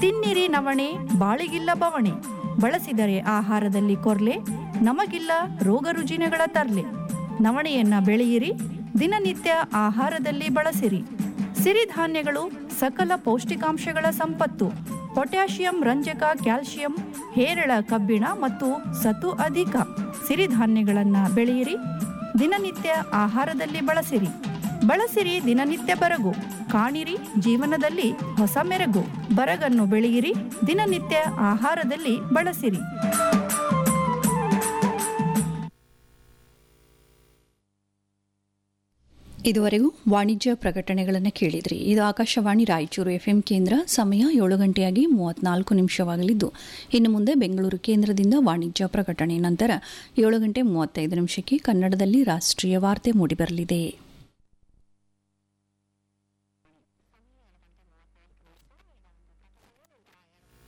ತಿನ್ನಿರಿ ನವಣೆ ಬಾಳಿಗಿಲ್ಲ ಬವಣೆ ಬಳಸಿದರೆ ಆಹಾರದಲ್ಲಿ ಕೊರ್ಲೆ ನಮಗಿಲ್ಲ ರೋಗ ರುಜಿನಗಳ ತರ್ಲೆ ನವಣೆಯನ್ನ ಬೆಳೆಯಿರಿ ದಿನನಿತ್ಯ ಆಹಾರದಲ್ಲಿ ಬಳಸಿರಿ ಸಿರಿಧಾನ್ಯಗಳು ಸಕಲ ಪೌಷ್ಟಿಕಾಂಶಗಳ ಸಂಪತ್ತು ಪೊಟ್ಯಾಷಿಯಂ ರಂಜಕ ಕ್ಯಾಲ್ಸಿಯಂ ಹೇರಳ ಕಬ್ಬಿಣ ಮತ್ತು ಸತು ಅಧಿಕ ಸಿರಿಧಾನ್ಯಗಳನ್ನ ಬೆಳೆಯಿರಿ ದಿನನಿತ್ಯ ಆಹಾರದಲ್ಲಿ ಬಳಸಿರಿ ಬಳಸಿರಿ ದಿನನಿತ್ಯ ಬರಗು ಕಾಣಿರಿ ಜೀವನದಲ್ಲಿ ಹೊಸ ಮೆರಗು ಬರಗನ್ನು ಬೆಳೆಯಿರಿ ದಿನನಿತ್ಯ ಆಹಾರದಲ್ಲಿ ಬಳಸಿರಿ ಇದುವರೆಗೂ ವಾಣಿಜ್ಯ ಪ್ರಕಟಣೆಗಳನ್ನು ಕೇಳಿದ್ರಿ ಇದು ಆಕಾಶವಾಣಿ ರಾಯಚೂರು ಎಫ್ಎಂ ಕೇಂದ್ರ ಸಮಯ ಏಳು ಗಂಟೆಯಾಗಿ ಮೂವತ್ನಾಲ್ಕು ನಿಮಿಷವಾಗಲಿದ್ದು ಇನ್ನು ಮುಂದೆ ಬೆಂಗಳೂರು ಕೇಂದ್ರದಿಂದ ವಾಣಿಜ್ಯ ಪ್ರಕಟಣೆ ನಂತರ ಏಳು ಗಂಟೆ ಮೂವತ್ತೈದು ನಿಮಿಷಕ್ಕೆ ಕನ್ನಡದಲ್ಲಿ ರಾಷ್ಟ್ರೀಯ ವಾರ್ತೆ ಮೂಡಿಬರಲಿದೆ